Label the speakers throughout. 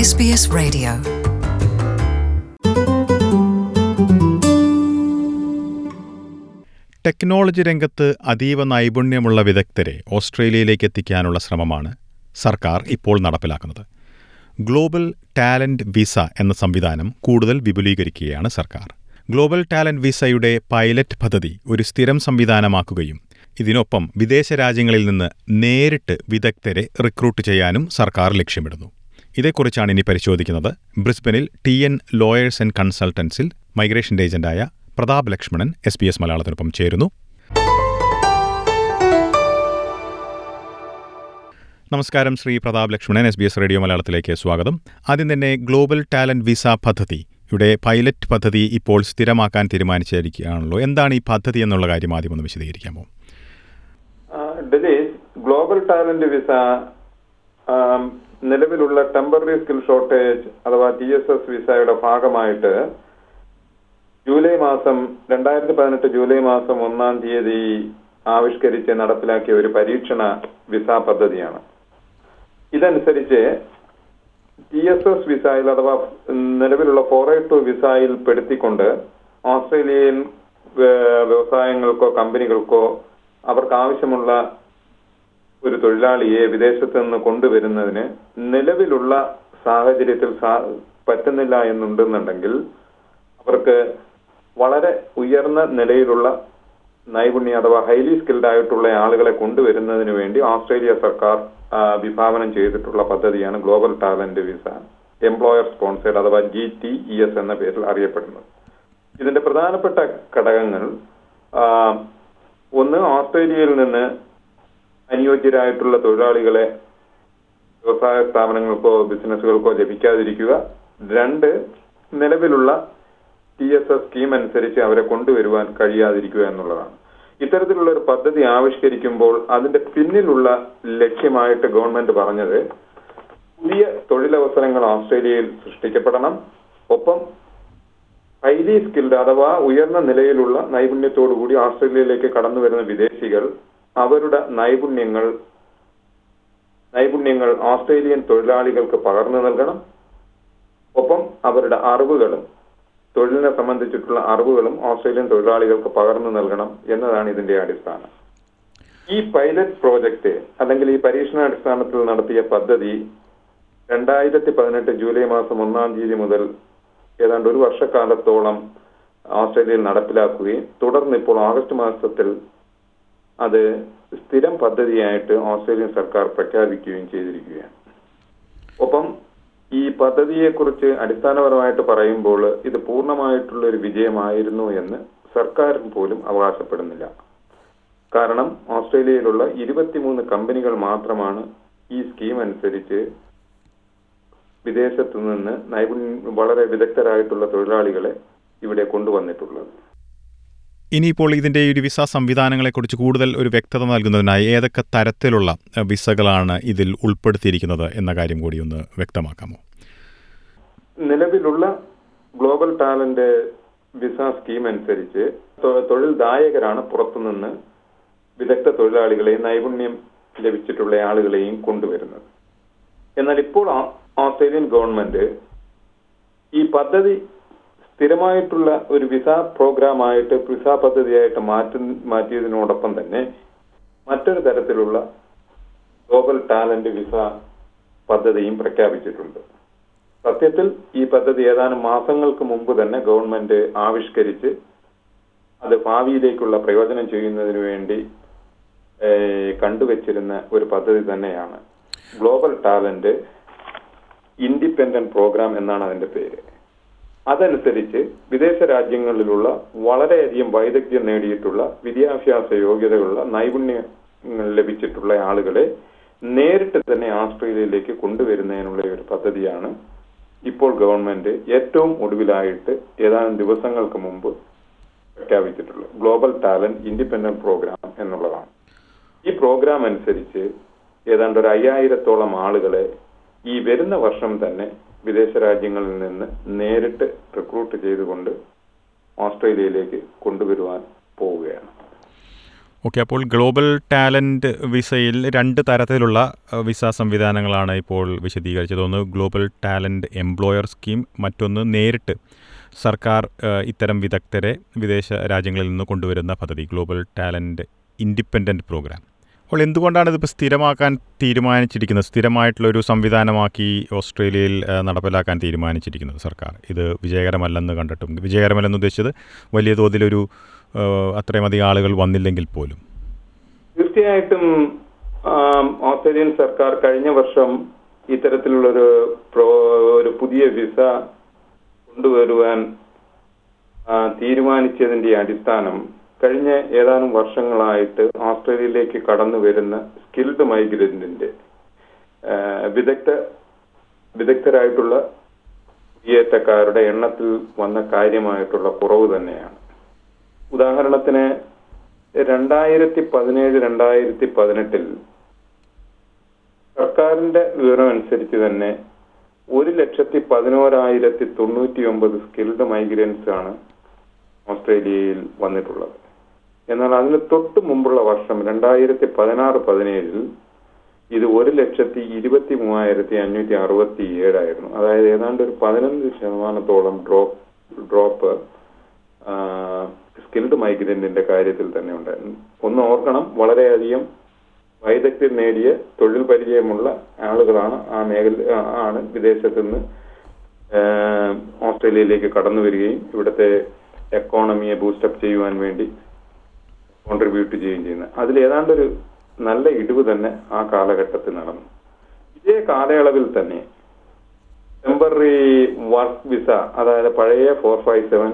Speaker 1: SBS Radio.
Speaker 2: Technology രംഗത്ത് അതീവ നൈപുണ്യമുള്ള വിദഗ്ധരെ ഓസ്ട്രേലിയയിലേക്ക് എത്തിക്കാനുള്ള ശ്രമമാണ് സർക്കാർ ഇപ്പോൾ നടപ്പിലാക്കുന്നത് ഗ്ലോബൽ ടാലന്റ് വിസ എന്ന സംവിധാനം കൂടുതൽ വിപുലീകരിക്കുകയാണ് സർക്കാർ ഗ്ലോബൽ ടാലന്റ് വിസയുടെ പൈലറ്റ് പദ്ധതി ഒരു സ്ഥിരം സംവിധാനമാക്കുകയും ഇതിനൊപ്പം വിദേശ രാജ്യങ്ങളിൽ നിന്ന് നേരിട്ട് വിദഗ്ധരെ റിക്രൂട്ട് ചെയ്യാനും സർക്കാർ ലക്ഷ്യമിടുന്നു ഇതേക്കുറിച്ചാണ് ഇനി പരിശോധിക്കുന്നത് ബ്രിസ്ബനിൽ ടി എൻ ലോയേഴ്സ് ആൻഡ് കൺസൾട്ടൻസിൽ മൈഗ്രേഷൻ ഏജന്റായ Pratap Lakshmanan S B S മലയാളത്തിനൊപ്പം ചേരുന്നു നമസ്കാരം Shri Pratap Lakshmanan S B S radio മലയാളത്തിലേക്ക് സ്വാഗതം ആദ്യം തന്നെ ഗ്ലോബൽ ടാലന്റ് വിസ പദ്ധതി ഇവിടെ പൈലറ്റ് പദ്ധതി ഇപ്പോൾ സ്ഥിരമാക്കാൻ തീരുമാനിച്ചിരിക്കുകയാണല്ലോ എന്താണ് ഈ പദ്ധതി എന്നുള്ള കാര്യം ആദ്യം ഒന്ന് വിശദീകരിക്കാമോ
Speaker 3: ഡെലീസ് ഗ്ലോബൽ ടാലന്റ് വിസ ആം, നിലവിലുള്ള ടെമ്പററി സ്കിൽ ഷോർട്ടേജ് അഥവാ ടി എസ് എസ് വിസയുടെ ഭാഗമായിട്ട് ജൂലൈ മാസം രണ്ടായിരത്തി പതിനെട്ട് ജൂലൈ മാസം ഒന്നാം തീയതി ആവിഷ്കരിച്ച് നടപ്പിലാക്കിയ ഒരു പരീക്ഷണ വിസ പദ്ധതിയാണ് ഇതനുസരിച്ച് ടി എസ് എസ് വിസയിൽ അഥവാ നിലവിലുള്ള ഫോർ എയ്റ്റ് ടു വിസയിൽ പെടുത്തിക്കൊണ്ട് ഓസ്ട്രേലിയൻ ഏഹ്, വ്യവസായങ്ങൾക്കോ കമ്പനികൾക്കോ അവർക്ക് ആവശ്യമുള്ള ഒരു തൊഴിലാളിയെ വിദേശത്ത് നിന്ന് കൊണ്ടുവരുന്നതിന് നിലവിലുള്ള സാഹചര്യത്തിൽ സാ- പറ്റുന്നില്ല എന്നുണ്ടെന്നുണ്ടെങ്കിൽ അവർക്ക് വളരെ ഉയർന്ന നിലയിലുള്ള നൈപുണ്യ അഥവാ ഹൈലി സ്കിൽഡ് ആയിട്ടുള്ള ആളുകളെ കൊണ്ടുവരുന്നതിന് വേണ്ടി ഓസ്ട്രേലിയ സർക്കാർ ആ, വിഭാവനം ചെയ്തിട്ടുള്ള പദ്ധതിയാണ് global talent visa employer sponsored അഥവാ ജി ടി ഇ എസ് എന്ന പേരിൽ അറിയപ്പെടുന്നത് ഇതിന്റെ പ്രധാനപ്പെട്ട ഘടകങ്ങൾ ആ, ഒന്ന് ഓസ്ട്രേലിയയിൽ നിന്ന് അനുയോജ്യരായിട്ടുള്ള തൊഴിലാളികളെ വ്യവസായ സ്ഥാപനങ്ങൾക്കോ ബിസിനസ്സുകൾക്കോ ലഭിക്കാതിരിക്കുക രണ്ട് നിലവിലുള്ള ടി എസ് എസ് സ്കീം അനുസരിച്ച് അവരെ കൊണ്ടുവരുവാൻ കഴിയാതിരിക്കുക എന്നുള്ളതാണ് ഇത്തരത്തിലുള്ള ഒരു പദ്ധതി ആവിഷ്കരിക്കുമ്പോൾ അതിന്റെ പിന്നിലുള്ള ലക്ഷ്യമായിട്ട് ഗവൺമെന്റ് പറഞ്ഞത് പുതിയ തൊഴിലവസരങ്ങൾ ഓസ്ട്രേലിയയിൽ സൃഷ്ടിക്കപ്പെടണം ഒപ്പം ഹൈലി സ്കിൽഡ് അഥവാ ഉയർന്ന നിലയിലുള്ള നൈപുണ്യത്തോടുകൂടി ഓസ്ട്രേലിയയിലേക്ക് കടന്നു വരുന്ന വിദേശികൾ അവരുടെ നൈപുണ്യങ്ങൾ നൈപുണ്യങ്ങൾ ഓസ്ട്രേലിയൻ തൊഴിലാളികൾക്ക് പകർന്നു നൽകണം ഒപ്പം അവരുടെ അറിവുകളും തൊഴിലിനെ സംബന്ധിച്ചിട്ടുള്ള അറിവുകളും ഓസ്ട്രേലിയൻ തൊഴിലാളികൾക്ക് പകർന്നു നൽകണം എന്നതാണ് ഇതിന്റെ അടിസ്ഥാനം ഈ പൈലറ്റ് പ്രോജക്റ്റ് അല്ലെങ്കിൽ ഈ പരീക്ഷണാടിസ്ഥാനത്തിൽ നടത്തിയ പദ്ധതി രണ്ടായിരത്തി പതിനെട്ട് ജൂലൈ മാസം ഒന്നാം തീയതി മുതൽ ഏതാണ്ട് ഒരു വർഷക്കാലത്തോളം ഓസ്ട്രേലിയയിൽ നടപ്പിലാക്കുകയും തുടർന്ന് ഇപ്പോൾ ആഗസ്റ്റ് മാസത്തിൽ അത് സ്ഥിരം പദ്ധതിയായിട്ട് ഓസ്ട്രേലിയൻ സർക്കാർ പ്രഖ്യാപിക്കുകയും ചെയ്തിരിക്കുകയാണ് ഒപ്പം ഈ പദ്ധതിയെക്കുറിച്ച് അടിസ്ഥാനപരമായിട്ട് പറയുമ്പോൾ ഇത് പൂർണ്ണമായിട്ടുള്ള ഒരു വിജയമായിരുന്നു എന്ന് സർക്കാർ പോലും അവകാശപ്പെടുന്നില്ല കാരണം ഓസ്ട്രേലിയയിലുള്ള ഇരുപത്തിമൂന്ന് കമ്പനികൾ മാത്രമാണ് ഈ സ്കീം അനുസരിച്ച് വിദേശത്തു നിന്ന് നൈപുണ്യ വളരെ വിദഗ്ധരായിട്ടുള്ള തൊഴിലാളികളെ ഇവിടെ കൊണ്ടുവന്നിട്ടുള്ളത്
Speaker 2: ഇനിയിപ്പോൾ ഇതിന്റെ ഈ ഒരു വിസ സംവിധാനങ്ങളെക്കുറിച്ച് കൂടുതൽ ഒരു വ്യക്തത നൽകുന്നതിനായി ഏതൊക്കെ തരത്തിലുള്ള അഹ്, വിസകളാണ് ഇതിൽ ഉൾപ്പെടുത്തിയിരിക്കുന്നത് എന്ന കാര്യം കൂടി ഒന്ന് വ്യക്തമാക്കാമോ
Speaker 3: നിലവിലുള്ള ഗ്ലോബൽ ടാലന്റ് വിസ സ്കീം അനുസരിച്ച് തൊ- തൊഴിൽ ദായകരാണ് പുറത്തുനിന്ന് വിദഗ്ധ തൊഴിലാളികളെയും നൈപുണ്യം ലഭിച്ചിട്ടുള്ള ആളുകളെയും കൊണ്ടുവരുന്നത് എന്നാൽ ഇപ്പോൾ ആ- ഓസ്ട്രേലിയൻ ഗവൺമെന്റ് ഈ പദ്ധതി സ്ഥിരമായിട്ടുള്ള ഒരു വിസ പ്രോഗ്രാമായിട്ട് വിസ പദ്ധതിയായിട്ട് മാറ്റി മാറ്റിയതിനോടൊപ്പം തന്നെ മറ്റൊരു തരത്തിലുള്ള ഗ്ലോബൽ ടാലന്റ് വിസ പദ്ധതിയും പ്രഖ്യാപിച്ചിട്ടുണ്ട് സത്യത്തിൽ ഈ പദ്ധതി ഏതാനും മാസങ്ങൾക്ക് മുമ്പ് തന്നെ ഗവൺമെന്റ് ആവിഷ്കരിച്ച് അത് ഭാവിയിലേക്കുള്ള പ്രയോജനം ചെയ്യുന്നതിന് വേണ്ടി ഏഹ്, കണ്ടുവച്ചിരുന്ന ഒരു പദ്ധതി തന്നെയാണ് ഗ്ലോബൽ ടാലന്റ് ഇൻഡിപെൻഡന്റ് പ്രോഗ്രാം എന്നാണ് അതിന്റെ പേര് അതനുസരിച്ച് വിദേശ രാജ്യങ്ങളിലുള്ള വളരെയധികം വൈദഗ്ധ്യം നേടിയിട്ടുള്ള വിദ്യാഭ്യാസ യോഗ്യതയുള്ള നൈപുണ്യങ്ങൾ ലഭിച്ചിട്ടുള്ള ആളുകളെ നേരിട്ട് തന്നെ ആസ്ട്രേലിയയിലേക്ക് കൊണ്ടുവരുന്നതിനുള്ള ഒരു പദ്ധതിയാണ് ഇപ്പോൾ ഗവൺമെന്റ് ഏറ്റവും ഒടുവിലായിട്ട് ഏതാനും ദിവസങ്ങൾക്ക് മുമ്പ് പ്രഖ്യാപിച്ചിട്ടുള്ളത് ഗ്ലോബൽ ടാലന്റ് ഇൻഡിപെൻഡന്റ് പ്രോഗ്രാം എന്നുള്ളതാണ് ഈ പ്രോഗ്രാം അനുസരിച്ച് ഏതാണ്ട് ഒരു അയ്യായിരത്തോളം ആളുകളെ ഈ വരുന്ന വർഷം തന്നെ വിദേശ രാജ്യങ്ങളിൽ നിന്ന് നേരിട്ട് റിക്രൂട്ട് ചെയ്തുകൊണ്ട് ഓസ്ട്രേലിയയിലേക്ക് കൊണ്ടുവരുവാൻ പോവുകയാണ്
Speaker 2: ഓക്കെ അപ്പോൾ ഗ്ലോബൽ ടാലൻറ്റ് വിസയിൽ രണ്ട് തരത്തിലുള്ള അഹ്, വിസ സംവിധാനങ്ങളാണ് ഇപ്പോൾ വിശദീകരിച്ചത് ഒന്ന് ഗ്ലോബൽ ടാലൻറ്റ് എംപ്ലോയർ സ്കീം മറ്റൊന്ന് നേരിട്ട് സർക്കാർ അഹ്, ഇത്തരം വിദഗ്ധരെ വിദേശ രാജ്യങ്ങളിൽ നിന്ന് കൊണ്ടുവരുന്ന പദ്ധതി ഗ്ലോബൽ ടാലൻറ്റ് ഇൻഡിപെൻഡൻറ്റ് പ്രോഗ്രാം അപ്പോൾ എന്തുകൊണ്ടാണ് ഇതിപ്പോൾ സ്ഥിരമാക്കാൻ തീരുമാനിച്ചിരിക്കുന്നത് സ്ഥിരമായിട്ടുള്ളൊരു സംവിധാനമാക്കി ഓസ്ട്രേലിയയിൽ അഹ്, നടപ്പിലാക്കാൻ തീരുമാനിച്ചിരിക്കുന്നത് സർക്കാർ ഇത് വിജയകരമല്ലെന്ന് കണ്ടിട്ടും വിജയകരമല്ലെന്ന് ഉദ്ദേശിച്ചത് വലിയ തോതിലൊരു അഹ്, അത്രയും അധികം ആളുകൾ വന്നില്ലെങ്കിൽ പോലും
Speaker 3: തീർച്ചയായിട്ടും ആം, ഓസ്ട്രേലിയൻ സർക്കാർ കഴിഞ്ഞ വർഷം ഇത്തരത്തിലുള്ളൊരു പ്രോ ഒരു പുതിയ വിസ കൊണ്ടുവരുവാൻ ആ, തീരുമാനിച്ചതിന്റെ അടിസ്ഥാനം കഴിഞ്ഞ ഏതാനും വർഷങ്ങളായിട്ട് ഓസ്ട്രേലിയയിലേക്ക് കടന്നു വരുന്ന സ്കിൽഡ് മൈഗ്രന്റിന്റെ ആ, വിദഗ്ധ വിദഗ്ധരായിട്ടുള്ള കുടിയേറ്റക്കാരുടെ എണ്ണത്തിൽ വന്ന കാര്യമായിട്ടുള്ള കുറവ് തന്നെയാണ് ഉദാഹരണത്തിന് രണ്ടായിരത്തി പതിനേഴ് രണ്ടായിരത്തി പതിനെട്ടിൽ സർക്കാരിന്റെ വിവരം അനുസരിച്ച് തന്നെ ഒരു ലക്ഷത്തി പതിനോരായിരത്തി തൊണ്ണൂറ്റി ഒമ്പത് സ്കിൽഡ് മൈഗ്രൻസ് ആണ് ഓസ്ട്രേലിയയിൽ വന്നിട്ടുള്ളത് എന്നാൽ അതിന് തൊട്ട് മുമ്പുള്ള വർഷം രണ്ടായിരത്തി പതിനാറ് പതിനേഴിൽ ഇത് ഒരു ലക്ഷത്തി ഇരുപത്തി മൂവായിരത്തി അഞ്ഞൂറ്റി അറുപത്തി ഏഴായിരുന്നു അതായത് ഏതാണ്ട് ഒരു പതിനഞ്ച് ശതമാനത്തോളം ഡ്രോപ്പ് ഡ്രോപ്പ് സ്കിൽഡ് മൈഗ്രന്റിന്റെ കാര്യത്തിൽ തന്നെ ഉണ്ടായിരുന്നു ഒന്ന് ഓർക്കണം വളരെയധികം വൈദഗ്ധ്യം നേടിയ തൊഴിൽ പരിചയമുള്ള ആളുകളാണ് ആ മേഖല ആ- ആണ് വിദേശത്ത് നിന്ന് ആഹ്, ഓസ്ട്രേലിയയിലേക്ക് കടന്നു വരികയും ഇവിടുത്തെ എക്കോണമിയെ ബൂസ്റ്റപ്പ് ചെയ്യുവാൻ വേണ്ടി കോൺട്രിബ്യൂട്ട് ചെയ്യുകയും ചെയ്യുന്നത് അതിൽ ഏതാണ്ടൊരു നല്ല ഇടിവ് തന്നെ ആ കാലഘട്ടത്തിൽ നടന്നു ഇതേ കാലയളവിൽ തന്നെ ടെമ്പററി വർക്ക് വിസ അതായത് പഴയ ഫോർ ഫൈവ് സെവൻ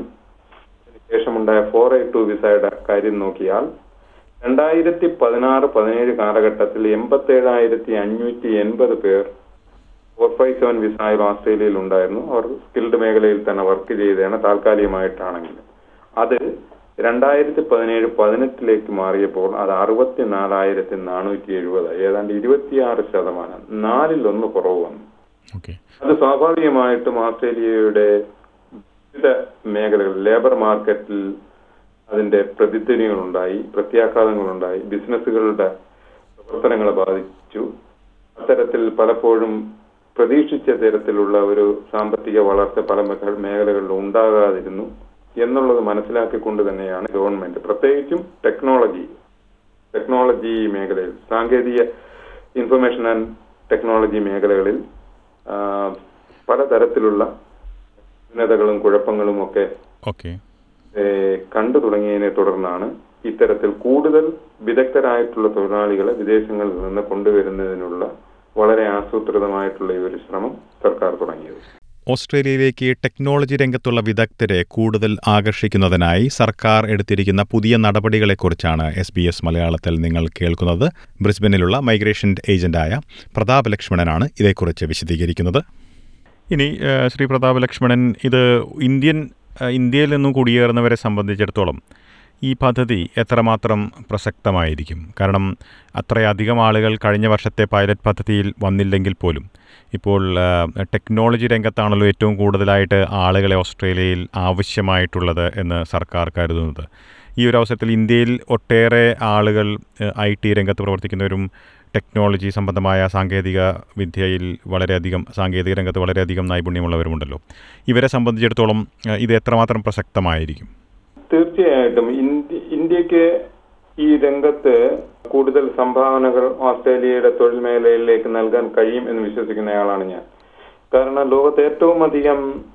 Speaker 3: ശേഷമുണ്ടായ ഫോർ എയ്റ്റ് ടു വിസയുടെ കാര്യം നോക്കിയാൽ രണ്ടായിരത്തി പതിനാറ് പതിനേഴ് കാലഘട്ടത്തിൽ എൺപത്തേഴായിരത്തി അഞ്ഞൂറ്റി എൺപത് പേർ ഫോർ ഫൈവ് സെവൻ വിസയിൽ ഓസ്ട്രേലിയയിൽ ഉണ്ടായിരുന്നു അവർ സ്കിൽഡ് മേഖലയിൽ തന്നെ വർക്ക് ചെയ്തതാണ് താൽക്കാലികമായിട്ടാണെങ്കിലും അത് രണ്ടായിരത്തി പതിനേഴ് പതിനെട്ടിലേക്ക് മാറിയപ്പോൾ അത് അറുപത്തിനാലായിരത്തി നാനൂറ്റി എഴുപത് ഏതാണ്ട് ഇരുപത്തിയാറ് ശതമാനം നാലിൽ ഒന്ന് കുറവ് വന്നു
Speaker 2: ഓക്കെ
Speaker 3: അത് സ്വാഭാവികമായിട്ടും ഓസ്ട്രേലിയയുടെ വിവിധ മേഖലകൾ ലേബർ മാർക്കറ്റിൽ അതിന്റെ പ്രതിധ്വനികളുണ്ടായി പ്രത്യാഘാതങ്ങളുണ്ടായി ബിസിനസ്സുകളുടെ പ്രവർത്തനങ്ങളെ ബാധിച്ചു അത്തരത്തിൽ പലപ്പോഴും പ്രതീക്ഷിച്ച തരത്തിലുള്ള ഒരു സാമ്പത്തിക വളർച്ച പല മേഖ- മേഖലകളിലും ഉണ്ടാകാതിരുന്നു എന്നുള്ളത് മനസ്സിലാക്കിക്കൊണ്ട് തന്നെയാണ് ഗവൺമെന്റ് പ്രത്യേകിച്ചും ടെക്നോളജി ടെക്നോളജി മേഖലയിൽ സാങ്കേതിക ഇൻഫർമേഷൻ ആൻഡ് ടെക്നോളജി മേഖലകളിൽ ആ, പലതരത്തിലുള്ള ഭിന്നതകളും കുഴപ്പങ്ങളും ഒക്കെ
Speaker 2: ഓക്കെ
Speaker 3: ഏ, കണ്ടു തുടങ്ങിയതിനെ തുടർന്നാണ് ഇത്തരത്തിൽ കൂടുതൽ വിദഗ്ധരായിട്ടുള്ള തൊഴിലാളികളെ വിദേശങ്ങളിൽ നിന്ന് കൊണ്ടുവരുന്നതിനുള്ള വളരെ ആസൂത്രിതമായിട്ടുള്ള ഈ ഒരു ശ്രമം സർക്കാർ തുടങ്ങിയത്
Speaker 2: ഓസ്ട്രേലിയയിലേക്ക് ടെക്നോളജി രംഗത്തുള്ള വിദഗ്ധരെ കൂടുതൽ ആകർഷിക്കുന്നതിനായി സർക്കാർ എടുത്തിരിക്കുന്ന പുതിയ നടപടികളെക്കുറിച്ചാണ് എസ് ബി എസ് മലയാളത്തിൽ നിങ്ങൾ കേൾക്കുന്നത് ബ്രിസ്ബനിലുള്ള മൈഗ്രേഷൻ ഏജന്റായ പ്രതാപ് ലക്ഷ്മണനാണ് ഇതേക്കുറിച്ച് വിശദീകരിക്കുന്നത് ഇനി ഏഹ്, ശ്രീ പ്രതാപ് ലക്ഷ്മണൻ ഇത് ഇന്ത്യൻ ഏഹ്, ഇന്ത്യയിൽ നിന്നും കുടിയേറുന്നവരെ സംബന്ധിച്ചിടത്തോളം ഈ പദ്ധതി എത്രമാത്രം പ്രസക്തമായിരിക്കും കാരണം അത്രയധികം ആളുകൾ കഴിഞ്ഞ വർഷത്തെ പൈലറ്റ് പദ്ധതിയിൽ വന്നില്ലെങ്കിൽ പോലും ഇപ്പോൾ ഏഹ്, ടെക്നോളജി രംഗത്താണല്ലോ ഏറ്റവും കൂടുതലായിട്ട് ആളുകളെ ഓസ്ട്രേലിയയിൽ ആവശ്യമായിട്ടുള്ളത് എന്ന് സർക്കാർ കരുതുന്നത് ഈ ഒരു അവസരത്തിൽ ഇന്ത്യയിൽ ഒട്ടേറെ ആളുകൾ ഐ ടി രംഗത്ത് പ്രവർത്തിക്കുന്നവരും ടെക്നോളജി സംബന്ധമായ സാങ്കേതിക വിദ്യയിൽ വളരെയധികം സാങ്കേതിക രംഗത്ത് വളരെയധികം നൈപുണ്യമുള്ളവരുമുണ്ടല്ലോ ഇവരെ സംബന്ധിച്ചിടത്തോളം ഏഹ്, ഇത് എത്രമാത്രം പ്രസക്തമായിരിക്കും
Speaker 3: തീർച്ചയായിട്ടും ഇന്ത്യ ഇന്ത്യക്ക് ഈ രംഗത്ത് കൂടുതൽ സംഭാവനകൾ ഓസ്ട്രേലിയയുടെ തൊഴിൽ മേഖലയിലേക്ക് നൽകാൻ കഴിയും എന്ന് വിശ്വസിക്കുന്നയാളാണ് ഞാൻ കാരണം ലോകത്ത് ഏറ്റവും അധികം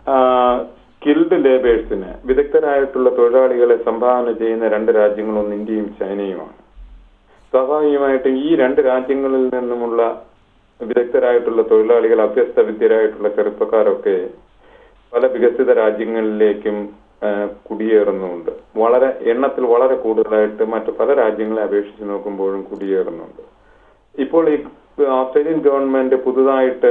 Speaker 3: സ്കിൽഡ് ലേബേഴ്സിന് വിദഗ്ധരായിട്ടുള്ള തൊഴിലാളികളെ സംഭാവന ചെയ്യുന്ന രണ്ട് രാജ്യങ്ങൾ ഒന്ന് ഇന്ത്യയും ചൈനയുമാണ് സ്വാഭാവികമായിട്ടും ഈ രണ്ട് രാജ്യങ്ങളിൽ നിന്നുമുള്ള വിദഗ്ധരായിട്ടുള്ള തൊഴിലാളികൾ അഭ്യസ്ത വിദ്യരായിട്ടുള്ള ചെറുപ്പക്കാരൊക്കെ പല വികസിത രാജ്യങ്ങളിലേക്കും ആ, കുടിയേറുന്നുണ്ട് വളരെ എണ്ണത്തിൽ വളരെ കൂടുതലായിട്ട് മറ്റു പല രാജ്യങ്ങളെ അപേക്ഷിച്ച് നോക്കുമ്പോഴും കുടിയേറുന്നുണ്ട് ഇപ്പോൾ ഈ ഓസ്ട്രേലിയൻ ഗവൺമെന്റ് പുതുതായിട്ട്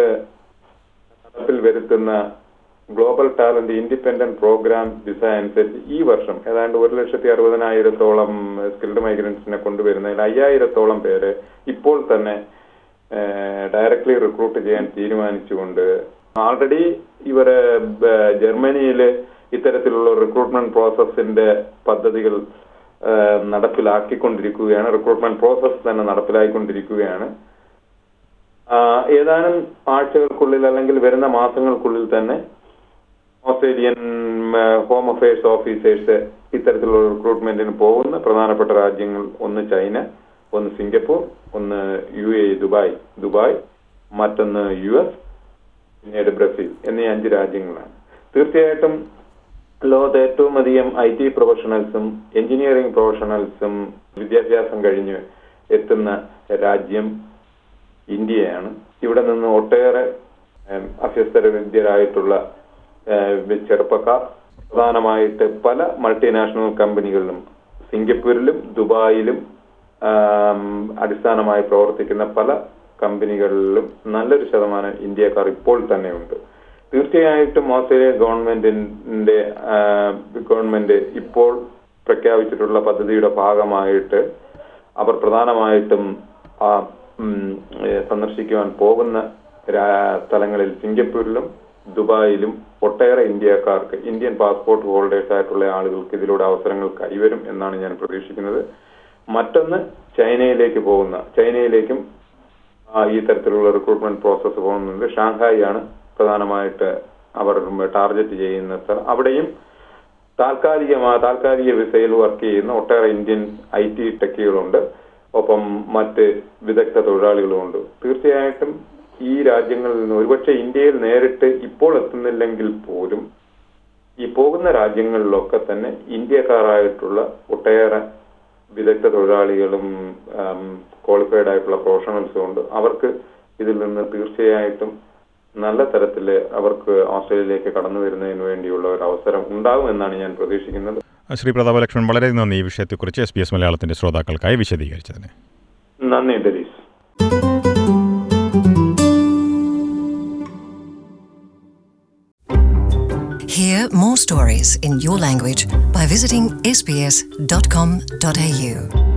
Speaker 3: നടപ്പിൽ വരുത്തുന്ന global talent independent program visa അനുസരിച്ച് ഈ വർഷം ഏതാണ്ട് ഒരു ലക്ഷത്തി അറുപതിനായിരത്തോളം സ്കിൽഡ് മൈഗ്രൻസിനെ കൊണ്ടുവരുന്നതിൽ അയ്യായിരത്തോളം പേര് ഇപ്പോൾ തന്നെ ഡയറക്ട്ലി റിക്രൂട്ട് ചെയ്യാൻ തീരുമാനിച്ചുകൊണ്ട് ആൾറെഡി ഇവര് ബ- ജർമ്മനിയില് ഇത്തരത്തിലുള്ള റിക്രൂട്ട്മെന്റ് പ്രോസസ്സിന്റെ പദ്ധതികൾ ഏഹ്, നടപ്പിലാക്കിക്കൊണ്ടിരിക്കുകയാണ് റിക്രൂട്ട്മെന്റ് പ്രോസസ്സ് തന്നെ നടപ്പിലാക്കിക്കൊണ്ടിരിക്കുകയാണ് ആ, ഏതാനും ആഴ്ചകൾക്കുള്ളിൽ അല്ലെങ്കിൽ വരുന്ന മാസങ്ങൾക്കുള്ളിൽ തന്നെ ഓസ്ട്രേലിയൻ ഏഹ്, ഹോം അഫയേഴ്സ് ഓഫീസേഴ്സ് ഇത്തരത്തിലുള്ള റിക്രൂട്ട്മെന്റിന് പോകുന്ന പ്രധാനപ്പെട്ട രാജ്യങ്ങൾ ഒന്ന് ചൈന ഒന്ന് സിംഗപ്പൂർ ഒന്ന് യു എ ദുബായ് ദുബായ് മറ്റൊന്ന് യു എസ് പിന്നീട് ബ്രസീൽ എന്നീ അഞ്ച് രാജ്യങ്ങളാണ് തീർച്ചയായിട്ടും ലോകത്ത് ഏറ്റവും അധികം ഐ ടി പ്രൊഫഷണൽസും എഞ്ചിനീയറിംഗ് പ്രൊഫഷണൽസും വിദ്യാഭ്യാസം കഴിഞ്ഞ് എത്തുന്ന രാജ്യം ഇന്ത്യയാണ് ഇവിടെ നിന്ന് ഒട്ടേറെ ഏം, അഭ്യസ്തര വിദ്യരായിട്ടുള്ള ഏഹ്, ചെറുപ്പക്കാർ പ്രധാനമായിട്ട് പല മൾട്ടിനാഷണൽ കമ്പനികളിലും സിംഗപ്പൂരിലും ദുബായിലും ആം, അടിസ്ഥാനമായി പ്രവർത്തിക്കുന്ന പല കമ്പനികളിലും നല്ലൊരു ശതമാനം ഇന്ത്യക്കാർ ഇപ്പോൾ തന്നെയുണ്ട് തീർച്ചയായിട്ടും ഓസ്ട്രേലിയ ഗവൺമെന്റിന്റെ ആ, ഗവൺമെന്റ് ഇപ്പോൾ പ്രഖ്യാപിച്ചിട്ടുള്ള പദ്ധതിയുടെ ഭാഗമായിട്ട് അവർ പ്രധാനമായിട്ടും ആ, ഉം, ഏ, സന്ദർശിക്കുവാൻ പോകുന്ന രാ- സ്ഥലങ്ങളിൽ സിംഗപ്പൂരിലും ദുബായിലും ഒട്ടേറെ ഇന്ത്യക്കാർക്ക് ഇന്ത്യൻ പാസ്പോർട്ട് ഹോൾഡേഴ്സ് ആയിട്ടുള്ള ആളുകൾക്ക് ഇതിലൂടെ അവസരങ്ങൾ കൈവരും എന്നാണ് ഞാൻ പ്രതീക്ഷിക്കുന്നത് മറ്റൊന്ന് ചൈനയിലേക്ക് പോകുന്ന ചൈനയിലേക്കും ആ, ഈ തരത്തിലുള്ള റിക്രൂട്ട്മെന്റ് പ്രോസസ്സ് പോകുന്നുണ്ട് ഷാങ്ഹായി ആണ് പ്രധാനമായിട്ട് അവർ ടാർഗറ്റ് ചെയ്യുന്ന സ്ഥലം അവിടെയും താൽക്കാലികമായ താൽക്കാലിക വിസയിൽ വർക്ക് ചെയ്യുന്ന ഒട്ടേറെ ഇന്ത്യൻ ഐ ടി ടെക്കുകളുണ്ട് ഒപ്പം മറ്റ് വിദഗ്ധ തൊഴിലാളികളുമുണ്ട് തീർച്ചയായിട്ടും ഈ രാജ്യങ്ങളിൽ നിന്ന് ഒരുപക്ഷെ ഇന്ത്യയിൽ നേരിട്ട് ഇപ്പോൾ എത്തുന്നില്ലെങ്കിൽ പോലും ഈ പോകുന്ന രാജ്യങ്ങളിലൊക്കെ തന്നെ ഇന്ത്യക്കാരായിട്ടുള്ള ഒട്ടേറെ വിദഗ്ധ തൊഴിലാളികളും ക്വാളിഫൈഡ് ആയിട്ടുള്ള പ്രൊഫഷണൽസും ഉണ്ട് അവർക്ക് ഇതിൽ നിന്ന് തീർച്ചയായിട്ടും നല്ല തരത്തിൽ അവർക്ക് ഓസ്ട്രേലിയയിലേക്ക് കടന്നു വരുന്നതിന് വേണ്ടിയുള്ള ഒരു അവസരം ഉണ്ടാകുമെന്നാണ് ഞാൻ പ്രതീക്ഷിക്കുന്നത്
Speaker 2: ശ്രീ പ്രതാപലക്ഷ്മൺ വളരെ നന്ദി ഈ വിഷയത്തെക്കുറിച്ച് എസ് ബി എസ് മലയാളത്തിന്റെ ശ്രോതാക്കൾക്കായി വിശദീകരിച്ചതിന്
Speaker 3: നന്ദി ഡെലീസ്
Speaker 1: Hear more stories in your language by visiting sbs.com.au.